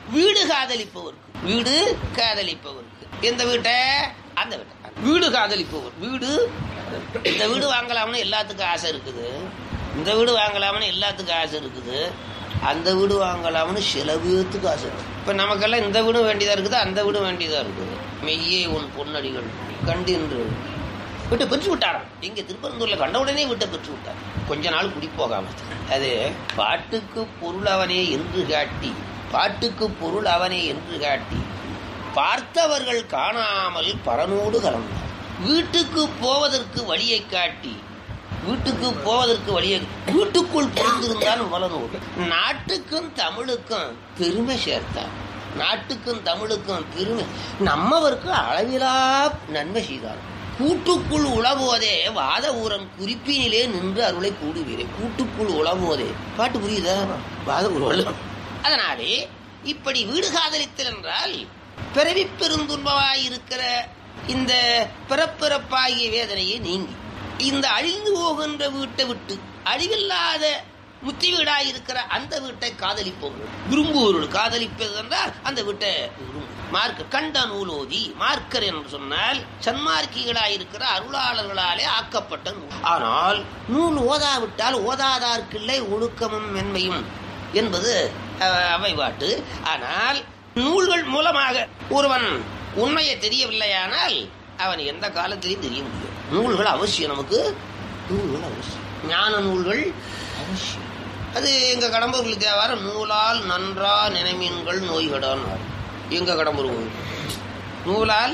A: வீடு காதலிப்பவருக்கு வீடு காதலிப்பவருக்கு எந்த வீட்டை அந்த வீட்டை வீடு காதலிப்பவர் வீடு இந்த வீடு வாங்கலாம்னு எல்லாத்துக்கும் ஆசை இருக்குது இந்த வீடு வாங்கலாம்னு எல்லாத்துக்கும் ஆசை இருக்குது அந்த வீடு வாங்கலாம்னு சில பேர்த்துக்கு ஆசை இருக்கு இப்ப நமக்கெல்லாம் இந்த வீடும் வேண்டியதா இருக்குது அந்த வீடும் வேண்டியதா இருக்குது மெய்யே உன் பொன்னடிகள் கண்டின்று விட்டு பெற்று விட்டாராம் இங்க திருப்பரந்தூர்ல கண்ட உடனே விட்ட பெற்று விட்டார் கொஞ்ச நாள் குடி போகாம அது பாட்டுக்கு பொருள் அவனே என்று காட்டி பாட்டுக்கு பொருள் அவனே என்று காட்டி பார்த்தவர்கள் காணாமல் பரனோடு கலந்தார் வீட்டுக்கு போவதற்கு வழியை காட்டி வீட்டுக்கு போவதற்கு வழியை வீட்டுக்குள் புரிந்திருந்தான் உலனோடு நாட்டுக்கும் தமிழுக்கும் பெருமை சேர்த்தான் நாட்டுக்கும் தமிழுக்கும் பெருமை நம்மவருக்கு அளவிலா நன்மை செய்தார் கூட்டுக்குள் உழவோதே வாத ஊரன் குறிப்பினிலே நின்று அருளை கூடுவீரே கூட்டுக்குள் உழவோதே பாட்டு புரியுதா வாத ஊரம் அதனாலே இப்படி வீடு காதலித்தல் என்றால் பிறவி பெருந்துன்பமாயிருக்கிற இந்த பிறப்பிறப்பாகிய வேதனையை நீங்கி இந்த அழிந்து போகின்ற வீட்டை விட்டு அழிவில்லாத முத்தி வீடாயிருக்கிற அந்த வீட்டை காதலிப்பவர்கள் விரும்புவர்கள் காதலிப்பது என்றால் அந்த வீட்டை விரும்பு மார்க்க கண்ட நூலோதி மார்க்கர் என்று சொன்னால் சன்மார்க்கிகளாயிருக்கிற அருளாளர்களாலே ஆக்கப்பட்ட நூல் ஆனால் நூல் ஓதாவிட்டால் ஓதாதார்க்கில்லை ஒழுக்கமும் மென்மையும் என்பது அஹ், அவை பாட்டு ஆனால் நூல்கள் மூலமாக ஒருவன் உண்மையை தெரியவில்லையானால் அவன் எந்த காலத்திலையும் தெரிய முடியும் நூல்கள் அவசியம் நமக்கு நூல்கள் அவசியம் ஞான நூல்கள் அவசியம் அது எங்க கடம்பூர்களுக்கு தேவாரம் நூலால் நன்றா நினைமீன்கள் நோய்கடான் எங்க கடம்பூர் கோயில். நூலால்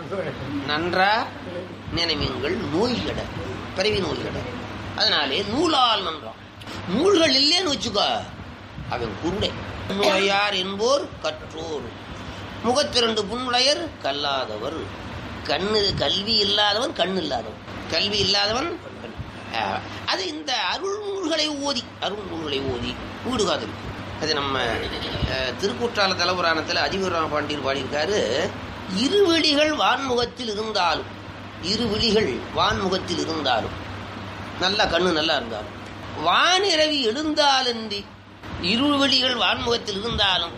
A: நன்றா நினைமீன்கள் நோய்கட பிறவி நோய்கட அதனாலே நூலால் நன்றா நூல்கள் இல்லைன்னு வச்சுக்கோ அவன் குருடை நுழையார் என்போர் கற்றோர் முகத்திரண்டு புன்முளையர் கல்லாதவர் கண்ணு கல்வி இல்லாதவன் கண் இல்லாதவன் கல்வி இல்லாதவன் கண். ஆஹ், அது இந்த அருள் நூல்களை ஓதி அருள் நூல்களை ஓதி வீடு காதலிக்கும் அது நம்ம அஹ், திருக்குற்றால தலபுராணத்தில் அதிபுராண பாண்டியர் பாடியிருக்காரு இருவிழிகள் வான்முகத்தில் இருந்தாலும் இருவிழிகள் வான்முகத்தில் இருந்தாலும் நல்லா கண்ணு நல்லா இருந்தாலும் வானிரவி எழுந்தாலன்றி இருவழிகள் வான்முகத்தில் இருந்தாலும்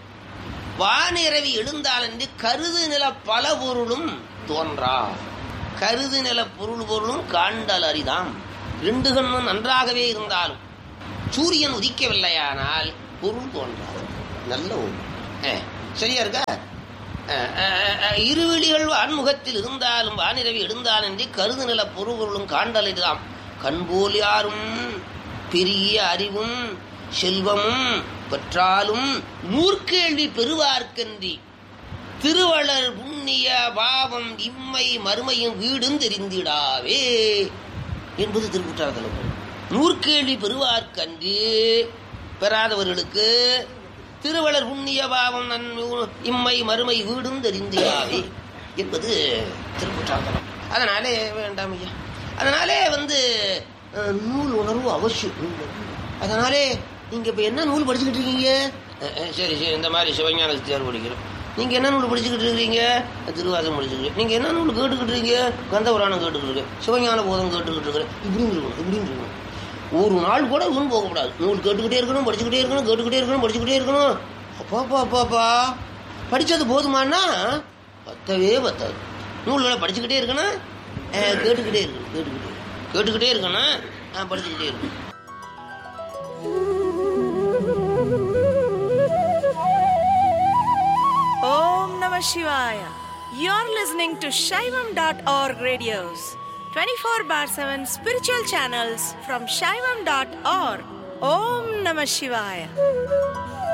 A: வானிரவி எழுந்தாலன்றி கருது நில பல பொருளும் தோன்றா கருது நில பொருள் பொருளும் காண்டல் அரிதாம் ரெண்டு கண்ணும் நன்றாகவே இருந்தாலும் சூரியன் உதிக்கவில்லையானால் பொருள் தோன்றாது நல்ல ஒன்று அஹ், சரியா இருக்கா அஹ், அஹ், அஹ், இருவிழிகள் வான்முகத்தில் இருந்தாலும் வானிரவி எழுந்தாலன்றி கருது நில பொருள் பொருளும் காண்டல் அரிதாம் கண்போல் யாரும் பெரிய அறிவும் செல்வமும் பெற்றாலும் நூற்கேள்வி பெறுவார்க்கன்றி திருவளர் புண்ணிய பாவம் இம்மை மறுமையும் வீடும் தெரிந்திடாவே என்பது திருக்குற்றாலத்தில் நூற்கேள்வி பெறுவார்க்கன்றி பெறாதவர்களுக்கு திருவளர் புண்ணிய பாவம் நன் இம்மை மறுமை வீடும் தெரிந்திடாவே என்பது திருக்குற்றாலம் அதனாலே வேண்டாம் ஐயா அதனாலே வந்து அஹ், நூல் உணர்வு அவசியம் நூல் உணர்வு. அதனாலே நீங்க இப்ப என்ன நூல் படிச்சுக்கிட்டு இருக்கீங்க அஹ், அஹ், சரி சரி இந்த மாதிரி சிவஞான சித்தியார் படிக்கிறோம் நீங்க என்ன நூல் படிச்சுக்கிட்டு இருக்கீங்க திருவாசகம் படிச்சுக்கிட்டு நீங்க என்ன நூல் கேட்டுக்கிட்டு இருக்கீங்க கந்த புராணம் கேட்டுக்கிட்டு இருக்கேன் சிவஞான போதம் கேட்டுக்கிட்டு இருக்கிறேன் இப்படின்னு இருக்கணும் இப்படின்னு இருக்கணும் ஒரு நாள் கூட வீண் போகக்கூடாது நூல் கேட்டுக்கிட்டே இருக்கணும் படிச்சுக்கிட்டே இருக்கணும் கேட்டுக்கிட்டே இருக்கணும் படிச்சுக்கிட்டே இருக்கணும் அப்பாப்பா அப்பாப்பா படிச்சது போதுமானா பத்தவே பத்தாது நூல்களை படிச்சுக்கிட்டே இருக்கணும் அஹ், கேட்டுக்கிட்டே இருக்கணும் கேட்டுக்கிட்டே கேட்டுக்கிட்டே இருக்கணும் அஹ், படிச்சுக்கிட்டே இருக்கணும்
B: Om Namah Shivaya. You're listening to Shaivam.org radios, 24 bar 7 spiritual channels from Shaivam.org. Om Namah Shivaya.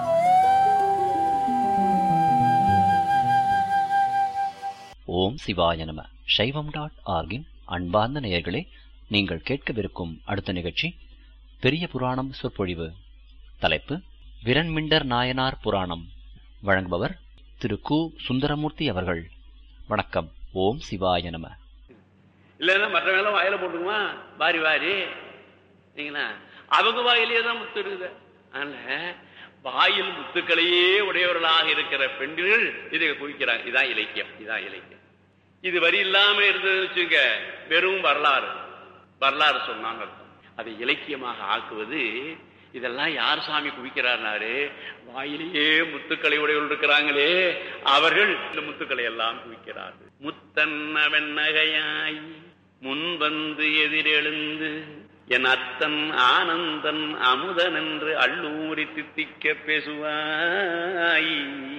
C: ஓம் சிவாய நம சைவம் டாட் ஆர்கின் அன்பார்ந்த நேயர்களே நீங்கள் கேட்கவிருக்கும் அடுத்த நிகழ்ச்சி பெரிய புராணம் சொற்பொழிவு தலைப்பு விரண்மிண்டர் நாயனார் புராணம் வழங்குபவர் திரு கு சுந்தரமூர்த்தி அவர்கள் வணக்கம் ஓம் சிவாய நம
D: இல்லைன்னா மற்றவங்க வாயில போட்டுக்குமா வாரி வாரி சரிங்களா அவங்க வாயிலேயே தான் முத்து இருக்குது அதனால வாயில் முத்துக்களையே உடையவர்களாக இருக்கிற பெண்கள் இதை குவிக்கிறாங்க இதான் இலக்கியம் இதான் இலக்கியம் இது வரி இல்லாம இருந்ததுன்னு வச்சுங்க வெறும் வரலாறு வரலாறு சொன்னாங்க அர்த்தம் அதை இலக்கியமாக ஆக்குவது இதெல்லாம் யார் சாமி குவிக்கிறார்னாரு வாயிலேயே முத்துக்களை உடையவர்கள் இருக்கிறாங்களே அவர்கள் இந்த முத்துக்களை எல்லாம் குவிக்கிறார்கள் முத்தன்ன வெண்ணகையாய் முன் வந்து எதிரெழுந்து என் அத்தன் ஆனந்தன் அமுதன் என்று அள்ளூரி தித்திக்க பேசுவாய்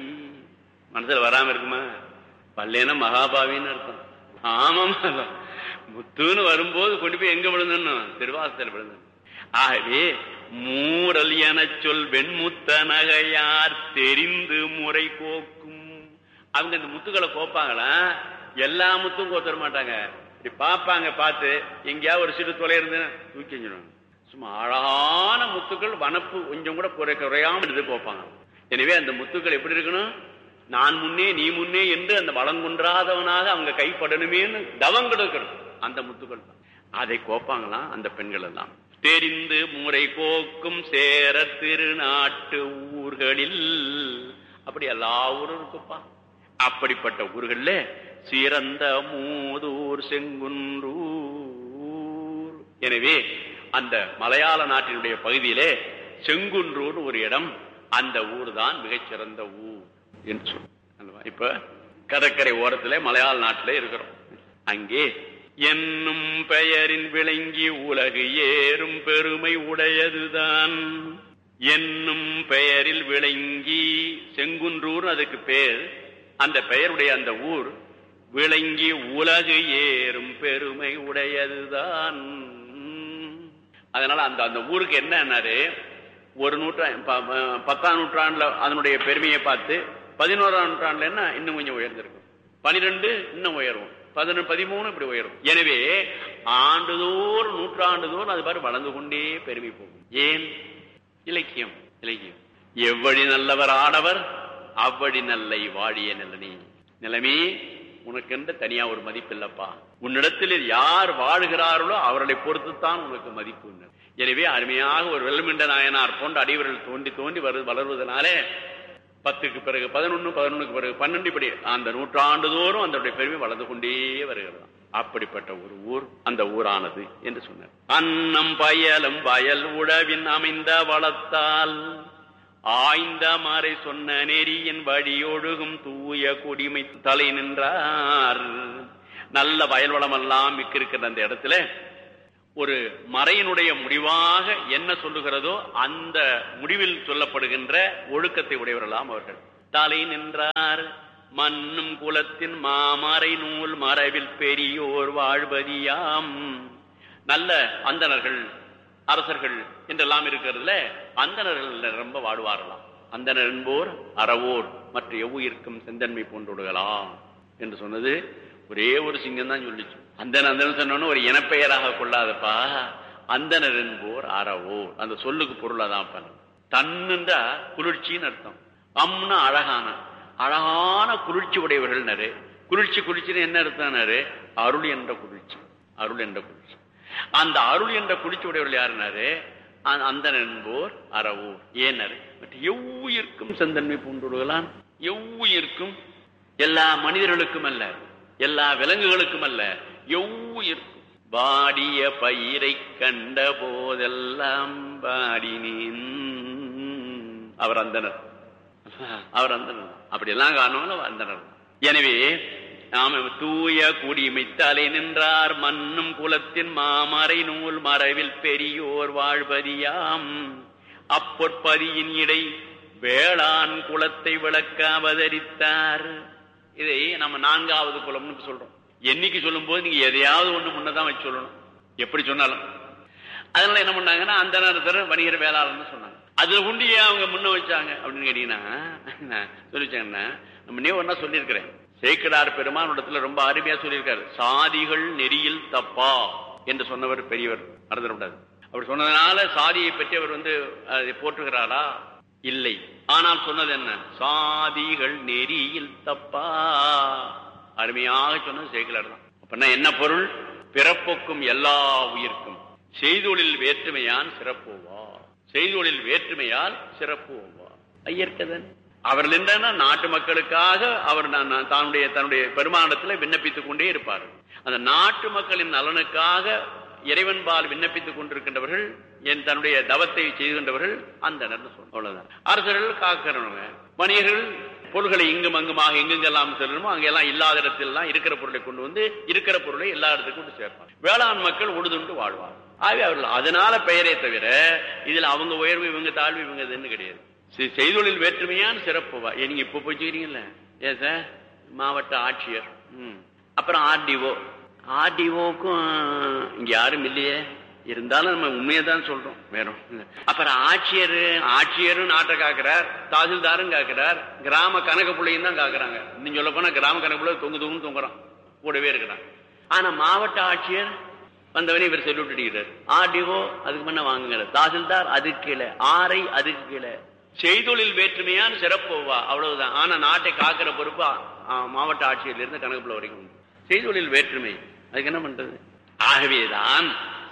D: மனசுல வராம இருக்குமா பல்லேன மகாபாவின்னு அர்த்தம் ஆமாம் முத்துன்னு வரும்போது கொண்டு போய் எங்க விழுந்தணும் திருவாசத்தில் விழுந்தணும் ஆகவே மூரல் எனச் சொல் வெண்முத்த நகையார் தெரிந்து முறை கோக்கும் அவங்க இந்த முத்துக்களை கோப்பாங்களா எல்லா முத்தும் கோத்தர மாட்டாங்க இப்படி பார்ப்பாங்க பார்த்து எங்கேயாவது ஒரு சிறு தொலை இருந்து தூக்கி எறிஞ்சிடுவாங்க. சும்மா அழகான முத்துக்கள் வனப்பு கொஞ்சம் கூட குறை குறையாம எடுத்து கோப்பாங்க எனவே அந்த முத்துக்கள் எப்படி இருக்கணும் நான் முன்னே நீ முன்னே என்று அந்த வளங்குன்றாதவனாக அவங்க கைப்படணுமேன்னு தவம் கிடக்கணும் அந்த முத்துக்கள் தான் அதை கோப்பாங்களாம் அந்த பெண்கள் எல்லாம் தெரிந்து முறை கோக்கும் சேர திருநாட்டு ஊர்களில் அப்படி எல்லா ஊரும் இருக்குப்பா அப்படிப்பட்ட ஊர்கள்ல சிறந்த மூதூர் செங்குன்றூர் எனவே அந்த மலையாள நாட்டினுடைய பகுதியிலே செங்குன்றூர் ஒரு இடம் அந்த ஊர் தான் மிகச்சிறந்த ஊர் என்று சொல்லு அல்லவா? இப்ப கடற்கரை ஓரத்துல மலையாள நாட்டிலே இருக்கிறோம் அங்கே என்னும் பெயரின் விளங்கி உலகு ஏறும் பெருமை உடையதுதான் என்னும் பெயரில் விளங்கி செங்குன்றூர் அதுக்கு பேர் அந்த பெயருடைய அந்த ஊர் விளங்கி உலகு ஏறும் பெருமை உடையதுதான் அதனால அந்த அந்த ஊருக்கு என்னன்னாரு ஒரு நூற்றா ப- ப- பத்தாம் நூற்றாண்டுல அதனுடைய பெருமையை பார்த்து பதினோராம் நூற்றாண்டுல என்ன இன்னும் கொஞ்சம் உயர்ந்திருக்கும் பனிரெண்டு இன்னும் உயரும் பதினொன்று பதிமூணு இப்படி உயரும் எனவே ஆண்டுதோறும் நூற்றாண்டுதோறும் அது மாதிரி வளர்ந்து கொண்டே பெருமை போகும் ஏன் இலக்கியம் இலக்கியம் எவ்வழி நல்லவர் ஆடவர் அவ்வழி நல்லை வாழிய நிலனி நிலைமே உனக்கென்று தனியா ஒரு மதிப்பு இல்லப்பா உன்னிடத்தில் யார் வாழுகிறார்களோ அவர்களை பொறுத்துத்தான் உனக்கு மதிப்பு உண்டு. எனவே அருமையாக ஒரு வெள்ளமிண்ட நாயனார் போன்ற அடிவர்கள் தோண்டி தோண்டி வரு வளர்வதனாலே பத்துக்கு பிறகு பதினொன்னு பதினொன்னுக்கு பிறகு பன்னெண்டு இப்படி அந்த நூற்றாண்டு தோறும் அதனுடைய பெருமை வளர்ந்து கொண்டே வருகிறது அப்படிப்பட்ட ஒரு ஊர் அந்த ஊரானது என்று சொன்னார் அன்னம் பயலும் வயல் உழவின் அமைந்த வளத்தால் ஆய்ந்த மாறை சொன்ன நெறியின் வழி ஒழுகும் தூய குடிமை தலை நின்றார் நல்ல வயல் வளமெல்லாம் மிக்க இருக்கிற அந்த இடத்துல ஒரு மறையினுடைய முடிவாக என்ன சொல்லுகிறதோ அந்த முடிவில் சொல்லப்படுகின்ற ஒழுக்கத்தை உடையவர்களாம் அவர்கள் தலை நின்றார் மண்ணும் குலத்தின் மாமறை நூல் மறைவில் பெரியோர் வாழ்வதியாம் நல்ல அந்தணர்கள் அரசர்கள் என்றெல்லாம் இருக்கிறதுல அந்தணர்கள் ரொம்ப வாடுவார்களாம் அந்தணர் என்போர் அறவோர் மற்ற எவ்வுயிர்க்கும் செந்தன்மை போன்றுடுகலாம் என்று சொன்னது ஒரே ஒரு சிங்கம் தான் சொல்லிச்சு அந்தன அந்தன சொன்னோன்னு ஒரு இனப்பெயராக கொள்ளாதப்பா அந்தனர் என்போர் அறவோர் அந்த சொல்லுக்கு பொருள் அதான் பண்ண தன்னுண்டா குளிர்ச்சின்னு அர்த்தம் அம்னா அழகான அழகான குளிர்ச்சி உடையவர்கள் குளிர்ச்சி குளிர்ச்சின்னு என்ன அர்த்தம்னாரு அருள் என்ற குளிர்ச்சி அருள் என்ற குளிர்ச்சி அந்த அருள் என்ற குளிர்ச்சி உடையவர்கள் யாருனாரு அந்த- அந்தணர் என்போர் அறவோர் ஏனர் எவ்வுயிர்க்கும் செந்தன்மை பூண்டுடுகளான் எவ்வுயிர்க்கும் எல்லா மனிதர்களுக்கும் அல்ல எல்லா விலங்குகளுக்கும் அல்ல எவ்வுயிர்க்கும் பாடிய பயிரை கண்ட போதெல்லாம் பாடினேன் அவர் அந்தனர் அவர் அந்தனர் அப்படி எல்லாம் காரணம் அந்தனர் எனவே நாம தூய குடிமை தலை நின்றார் மண்ணும் குலத்தின் மாமறை நூல் மறைவில் பெரியோர் வாழ்வதியாம் அப்பொற்பதியின் இடை வேளாண் குலத்தை விளக்க அவதரித்தார் இதை நம்ம நான்காவது குலம்னு சொல்றோம் என்னைக்கு சொல்லும் போது நீங்க எதையாவது ஒண்ணு முன்னதான் வச்சு சொல்லணும் எப்படி சொன்னாலும் அதனால என்ன பண்ணாங்கன்னா அந்த நேரத்தில் வணிகர் வேளாளர்னு சொன்னாங்க அதுல கொண்டு ஏன் அவங்க முன்ன வச்சாங்க அப்படின்னு கேட்டீங்கன்னா நான் சொல்லி வச்சாங்கன்னா நம்ம நீ ஒன்னா சொல்லியிருக்கிறேன் சேக்கடார் பெருமான் இடத்துல ரொம்ப அருமையா சொல்லியிருக்காரு சாதிகள் நெறியில் தப்பா என்று சொன்னவர் பெரியவர் மறந்துடக்கூடாது அப்படி சொன்னதுனால சாதியை பற்றி அவர் வந்து அதை போற்றுகிறாரா இல்லை ஆனால் சொன்னது என்ன சாதிகள் நெறியில் தப்பா அருமையாக சொன்னது சேக்கலார் தான் அப்படின்னா என்ன பொருள் பிறப்புக்கும் எல்லா உயிர்க்கும் செய்தொழில் வேற்றுமையான் சிறப்புவா செய்தொழில் வேற்றுமையால் சிறப்புவா ஐயர்க்கதன் அவர்கள் என்னன்னா நாட்டு மக்களுக்காக அவர் நான் நான் தன்னுடைய தன்னுடைய பெருமானத்துல விண்ணப்பித்துக் கொண்டே இருப்பார் அந்த நாட்டு மக்களின் நலனுக்காக இறைவன்பால் விண்ணப்பித்துக் கொண்டிருக்கின்றவர்கள் என் தன்னுடைய தவத்தை செய்கின்றவர்கள் அந்த அவ்வளவுதான் அரசர்கள் காக்கிறவங்க வணிகர்கள் பொருள்களை இங்கும் அங்குமாக எங்கெங்கெல்லாம் செல்லணுமோ அங்கெல்லாம் இல்லாத இடத்திலாம் இருக்கிற பொருளை கொண்டு வந்து இருக்கிற பொருளை எல்லா இடத்துக்கும் கொண்டு சேர்ப்பாங்க வேளாண் மக்கள் உழுதுண்டு வாழ்வார் ஆகவே அவர்கள் அதனால பெயரே தவிர இதுல அவங்க உயர்வு இவங்க தாழ்வு இவங்க இதுன்னு கிடையாது செ- செய்தொழில் வேற்றுமையான சிறப்பு வா- ஏ, நீங்க இப்ப போச்சுக்கிறீங்கல்ல ஏன் சார் மாவட்ட ஆட்சியர் ம். அப்புறம் ஆர்டிஓ ஆர்டிஓக்கும் இங்க யாரும் இல்லையே இருந்தாலும் நம்ம உண்மையை தான் சொல்றோம் வேற ஒண்ணும் இல்ல. அப்புறம் ஆட்சியர் ஆட்சியரும் நாட்டை காக்கிறார் தாசில்தாரும் காக்கிறார் கிராம கணக்கு பிள்ளையும் தான் காக்குறாங்க இன்னும் சொல்ல போனா கிராம கணக்கு பிள்ளை தொங்கு தொங்கு தொங்குறான் கூடவே இருக்கிறான் ஆனா மாவட்ட ஆட்சியர் வந்தவனே இவர் சொல்லி விட்டுடுகிறார் ஆர்டிஓ அதுக்கு முன்ன வாங்குகிறார் தாசில்தார் அதுக்கு கீழே ஆரை அதுக்கு கீழே செய்தொழில் வேற்றுமையான சிறப்பு வா அவ்வளவுதான் ஆனா நாட்டை காக்கிற பொறுப்பு ஆ, மாவட்ட ஆட்சியர்ல இருந்து கணக்குப்புல வரைக்கும் உண்டு. செய்தொழில் வேற்றுமை அதுக்கு என்ன பண்றது ஆகவேதான்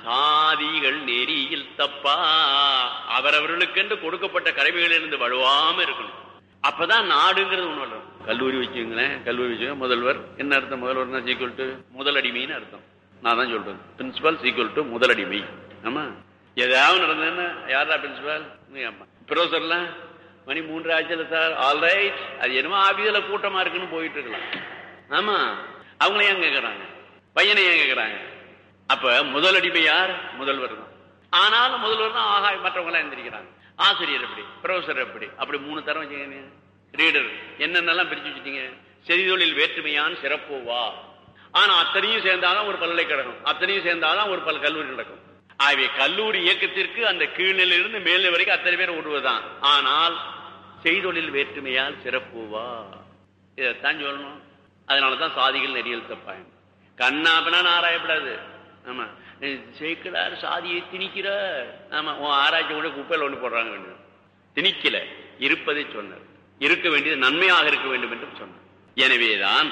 D: சாதிகள் நெறியில் தப்பா அவரவர்களுக்கென்று கொடுக்கப்பட்ட கடமைகளிலிருந்து வலுவாம இருக்கணும் அப்பதான் நாடுங்கிறது ஒண்ணு வரும் கல்லூரி வச்சுங்களேன் கல்லூரி வச்சுங்க முதல்வர் என்ன அர்த்தம் முதல்வர்னா சீக்குவல் டு முதலடிமைன்னு அர்த்தம் நான் தான் சொல்றேன் பிரின்சிபல் சீக்குவல் டு முதலடிமை ஆமா ஏதாவது நடந்ததுன்னா யாரா பிரின்சிபல் அம்மா ப்ரொஃபஸர்லாம் மணி மூன்று ஆச்சுல சார் ஆல் ரைட் அது என்னமோ ஆபீஸ்ல கூட்டமா இருக்குன்னு போயிட்டு இருக்கலாம் ஆமா அவங்கள ஏன் கேக்குறாங்க பையனை ஏன் கேக்குறாங்க அப்ப முதலடிமை யார் முதல்வர் தான் ஆனாலும் முதல்வர் தான் ஆகா மற்றவங்க எல்லாம் எந்திரிக்கிறாங்க ஆசிரியர் எப்படி ப்ரொஃபசர் எப்படி அப்படி மூணு தரம் வச்சுக்கங்க ரீடர் என்னென்னலாம் பிரிச்சு வச்சுட்டீங்க செய்தொழில் வேற்றுமையான் சிறப்புவா ஆனா அத்தனையும் சேர்ந்தாதான் ஒரு பல்கலைக்கழகம் அத்தனையும் சேர்ந்தாதான் ஒரு பல் கல்லூரி நடக்கும் ஆகவே கல்லூரி இயக்கத்திற்கு அந்த கீழ்நிலையிலிருந்து மேல்நிலை வரைக்கும் அத்தனை பேர் விடுவதுதான் ஆனால் செய்தொழில் வேற்றுமையால் சிறப்புவா இதைத்தான் சொல்லணும் அதனாலதான் சாதிகள் நெறியல் தப்பாயம் கண்ணாபனா ஆராயப்படாது ஆமா சேர்க்கிறார் சாதியை திணிக்கிறார் ஆமா உன் ஆராய்ச்சி கூட குப்பையில் ஒண்ணு போடுறாங்க வேண்டியது திணிக்கல இருப்பதை சொன்னார் இருக்க வேண்டியது நன்மையாக இருக்க வேண்டும் என்று சொன்னார் எனவேதான்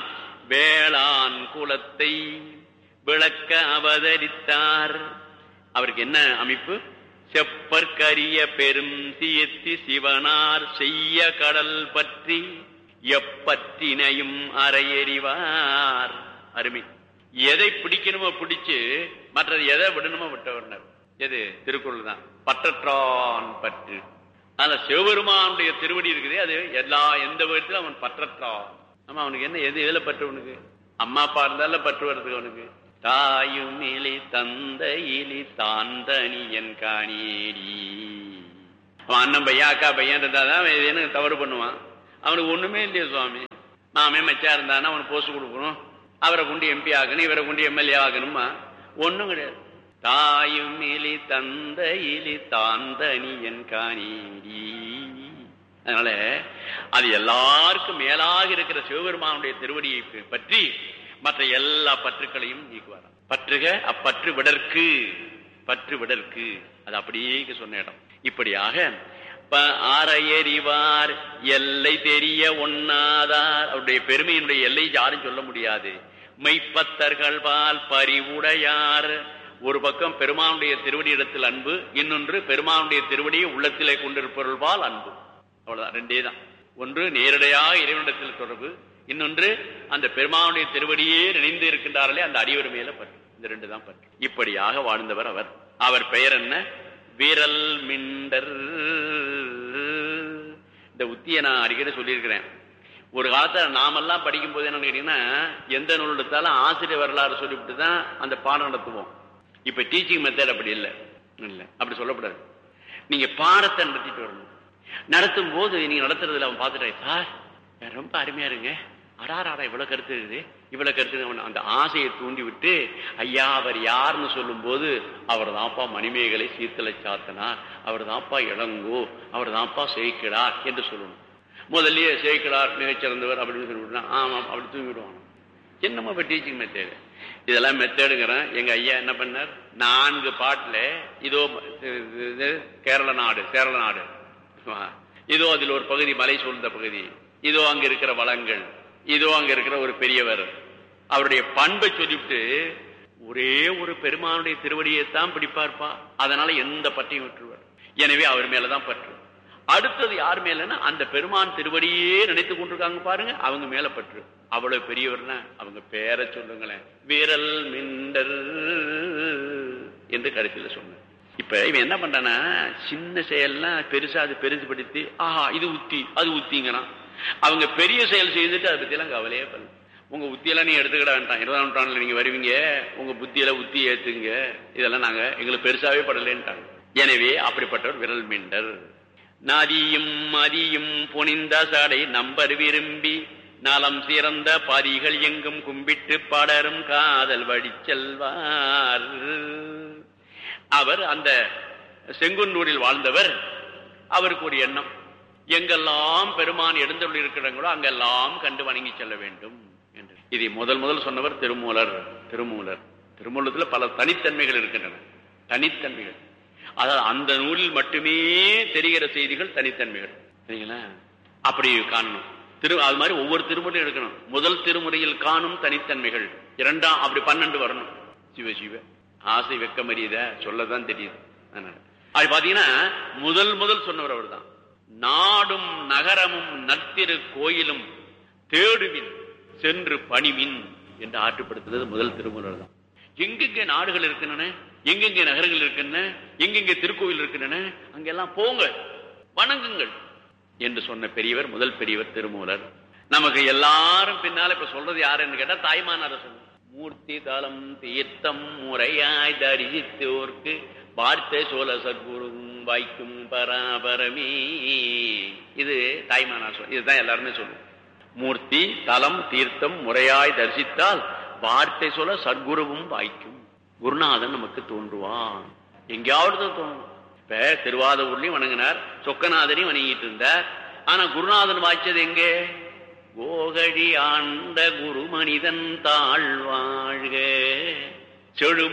D: வேளாண் குலத்தை விளக்க அவதரித்தார் அவருக்கு என்ன அமைப்பு செப்பற்கரிய பெரும் சீர்த்தி சிவனார் செய்ய கடல் பற்றி எப்பற்றினையும் அறையறிவார் அருமை எதை பிடிக்கணுமோ பிடிச்சு மற்றது எதை விடணுமோ விட்டவர்னர் எது திருக்குறள் தான் பற்றற்றான் பற்று அந்த சிவபெருமானுடைய திருவடி இருக்குது அது எல்லா எந்த விதத்திலும் அவன் பற்றற்றான் ஆமா அவனுக்கு என்ன எது எதுல பற்று அவனுக்கு அம்மா அப்பா இருந்தாலும் பற்று வருது அவனுக்கு தாயும் இலி தந்த இலி தாந்தனி என் காணியேடி அவன் அண்ணன் பையன் அக்கா பையன் இருந்தாதான் அவன் ஏதேனும் தவறு பண்ணுவான் அவனுக்கு ஒண்ணுமே இல்லையே சுவாமி மாமே மச்சா இருந்தானா அவனுக்கு போஸ்ட் கொடுக்கணும் அவரை கொண்டு எம்பி ஆகணும் இவரை கொண்டு எம்எல்ஏ ஆகணுமா ஒண்ணும் கிடையாது தாயும் இலி தந்த இலி தாந்தனி என் காணீடி அதனால அது எல்லாருக்கும் மேலாக இருக்கிற சிவபெருமானுடைய திருவடியை பற்றி மற்ற எல்லா பற்றுக்களையும் நீக்குவாராம் பற்றுக அப்பற்று விடற்கு பற்று விடற்கு அது அப்படியே இங்க சொன்ன இடம் இப்படியாக ப- ஆரையறிவார் எல்லை தெரிய ஒண்ணாதார் அவருடைய பெருமையினுடைய எல்லை யாரும் சொல்ல முடியாது மெய்ப்பத்தர்கள் பால் பரிவுடையார் ஒரு பக்கம் பெருமானுடைய திருவடி இடத்தில் அன்பு இன்னொன்று பெருமானுடைய திருவடியை உள்ளத்திலே கொண்டிருப்பவர்கள் பால் அன்பு அவ்வளவுதான் ரெண்டே தான் ஒன்று நேரடியாக இறைவனிடத்தில் தொடர்பு இன்னொன்று அந்த பெருமானுடைய திருவடியே நினைந்து இருக்கின்றார்களே அந்த அடிவர் மேல பற்று இந்த ரெண்டு தான் பற்று இப்படியாக வாழ்ந்தவர் அவர் அவர் பெயர் என்ன விரல் மிண்டர் இந்த உத்தியை நான் அடிக்கடி சொல்லியிருக்கிறேன் ஒரு காலத்துல நாமெல்லாம் படிக்கும் போது என்ன கேட்டீங்கன்னா எந்த நூல் எடுத்தாலும் ஆசிரியர் வரலாறு சொல்லிவிட்டு தான் அந்த பாடம் நடத்துவோம் இப்ப டீச்சிங் மெத்தட் அப்படி இல்லை இல்லை அப்படி சொல்லக்கூடாது நீங்க பாடத்தை நடத்திட்டு வரணும் நடத்தும் போது நீங்க நடத்துறதுல அவன் பார்த்துட்டாய் சார் ரொம்ப அருமையா இருங்க அடாராடா இவ்வளவு கருத்து இருக்குது இவ்வளவு கருத்து இருக்குது." அவன் அந்த ஆசையை தூண்டி விட்டு ஐயா அவர் யாருன்னு சொல்லும் போது அவர் தான்ப்பா மணிமேகலை சீர்த்தலை சாத்தனார் அவர் தான்ப்பா இளங்கோ அவர் தான்ப்பா சேய்க்கிறார் என்று சொல்லணும் முதல்லயே சேய்க்கிறார் மிகச்சிறந்தவர் அப்படின்னு சொல்லிவிட்டா ஆமாம் அப்படி தூங்கிடுவான் என்னமோ இப்போ டீச்சிங் மெத்தேடு இதெல்லாம் மெத்தேடுங்கிறேன் எங்க ஐயா என்ன பண்ணார் நான்கு பாட்டுல இதோ இது- இது கேரள நாடு கேரள நாடு இதோ அதில் ஒரு பகுதி மலை சூழ்ந்த பகுதி இதோ அங்க இருக்கிற வளங்கள் இதோ அங்க இருக்கிற ஒரு பெரியவர் அவருடைய பண்பை சொல்லிவிட்டு ஒரே ஒரு பெருமானுடைய திருவடியைத்தான் பிடிப்பார்ப்பா அதனால எந்த பற்றையும் விட்டுருவார் எனவே அவர் மேலதான் பற்று அடுத்தது யார் மேலன்னா அந்த பெருமான் திருவடியே நினைத்து கொண்டிருக்காங்க பாருங்க அவங்க மேல பற்று அவ்வளவு பெரியவர்னா அவங்க பேரை சொல்லுங்களேன் விரல் மிண்டர் என்று கடைசியில் சொன்னார் இப்ப இவன் என்ன பண்றானா சின்ன செயல்லாம் பெருசா அது பெருசுபடுத்தி ஆஹா இது உத்தி அது உத்திங்கிறான் அவங்க பெரிய செயல் செய்துட்டு அதை பத்தி எல்லாம் கவலையே பண்ணல உங்க உத்தியெல்லாம் நீ எடுத்துக்கிட வேண்டாம் இருபதாம் நூற்றாண்டுல நீங்க வருவீங்க உங்க புத்தியில உத்தி ஏத்துங்க இதெல்லாம் நாங்க எங்களுக்கு பெருசாவே படலேன்ட்டாங்க எனவே அப்படிப்பட்டவர் விரல் மீண்டர் நதியும் மதியும் புனிந்த சடை நம்பர் விரும்பி நலம் சிறந்த பாதிகள் எங்கும் கும்பிட்டு படரும் காதல் வழி செல்வார் அவர் அந்த செங்குன்னூரில் வாழ்ந்தவர் அவருக்கு ஒரு எண்ணம் எங்கெல்லாம் பெருமான் எழுந்தருள் இருக்கிறாங்களோ அங்கெல்லாம் கண்டு வணங்கி செல்ல வேண்டும் என்று இதை முதல் முதல் சொன்னவர் திருமூலர் திருமூலர் திருமூலத்துல பல தனித்தன்மைகள் இருக்கின்றன தனித்தன்மைகள் அதாவது அந்த நூலில் மட்டுமே தெரிகிற செய்திகள் தனித்தன்மைகள் சரிங்களா அப்படி காணணும் திரு அது மாதிரி ஒவ்வொரு திருமுறையும் எடுக்கணும் முதல் திருமுறையில் காணும் தனித்தன்மைகள் இரண்டாம் அப்படி பன்னெண்டு வரணும் சிவ சிவ ஆசை வெக்கமறியத சொல்லதான் தெரியுது அதனால அது பாத்தீங்கன்னா முதல் முதல் சொன்னவர் அவர் தான் நாடும் நகரமும் நத்திரு கோயிலும் தேடுவின் சென்று பணிவின் என்று ஆற்றுப்படுத்துறது முதல் திருமுறை தான் எங்கெங்கே நாடுகள் இருக்கின்றன எங்கெங்கே நகரங்கள் இருக்கின்றன எங்கெங்கே திருக்கோவில் இருக்கின்றன அங்கெல்லாம் போங்க வணங்குங்கள் என்று சொன்ன பெரியவர் முதல் பெரியவர் திருமூலர் நமக்கு எல்லாரும் பின்னால இப்ப சொல்றது யாருன்னு கேட்டா தாய்மானார சொன்ன மூர்த்தி தலம் தீர்த்தம் முறையாய் தரிசித்தோர்க்கு வார்த்தை சோழ சத்குரும் வாய்க்கும் பராபரமே இது தாய்மானார் சொல் இதுதான் எல்லாருமே சொல்லுவோம் மூர்த்தி தலம் தீர்த்தம் முறையாய் தரிசித்தால் வார்த்தை சொல்ல சத்குருவும் வாய்க்கும் குருநாதன் நமக்கு தோன்றுவான் எங்கேயாவது தான் தோணும் இப்ப திருவாதூர்லயும் வணங்கினார் சொக்கநாதனையும் வணங்கிட்டு இருந்தார் ஆனா குருநாதன் வாய்ச்சது எங்கே கோகழி ஆண்ட குரு மனிதன் தாழ்வாழ்க செழு